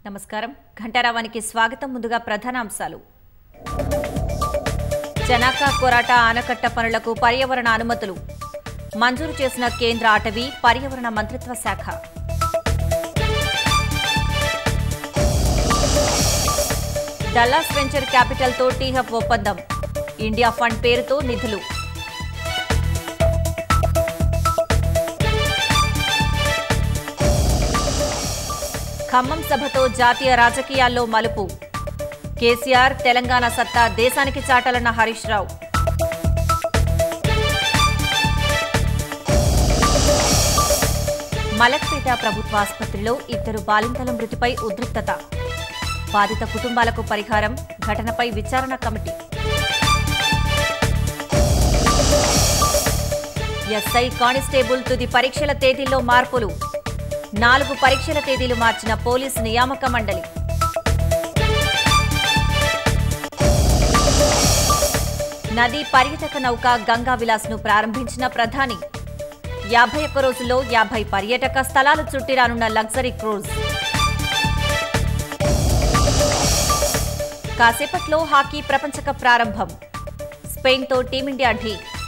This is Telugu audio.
నమస్కారం ఘంటారావానికి స్వాగతం ముందుగా ప్రధానాంశాలు జనాకా కొరాట ఆనకట్ట పనులకు పర్యావరణ అనుమతులు మంజూరు చేసిన కేంద్ర అటవీ పర్యావరణ మంత్రిత్వ శాఖ డల్లాస్ వెంచర్ క్యాపిటల్తో టీహఫ్ ఒప్పందం ఇండియా ఫండ్ పేరుతో నిధులు ఖమ్మం సభతో జాతీయ రాజకీయాల్లో మలుపు కేసీఆర్ తెలంగాణ సత్తా దేశానికి చాటాలన్న హరీష్ రావు మలక్పేట ప్రభుత్వ ఆసుపత్రిలో ఇద్దరు బాలింతల మృతిపై ఉద్రిక్తత బాధిత కుటుంబాలకు పరిహారం ఘటనపై విచారణ కమిటీ ఎస్ఐ కానిస్టేబుల్ తుది పరీక్షల తేదీల్లో మార్పులు నాలుగు పరీక్షల తేదీలు మార్చిన పోలీస్ నియామక మండలి నదీ పర్యాటక నౌక గంగా విలాస్ ను ప్రారంభించిన ప్రధాని యాభై ఒక్క రోజుల్లో యాభై పర్యాటక స్థలాలు చుట్టిరానున్న లగ్జరీ క్రూజ్ కాసేపట్లో హాకీ ప్రపంచ కప్ ప్రారంభం స్పెయిన్తో టీమిండియా ఢీ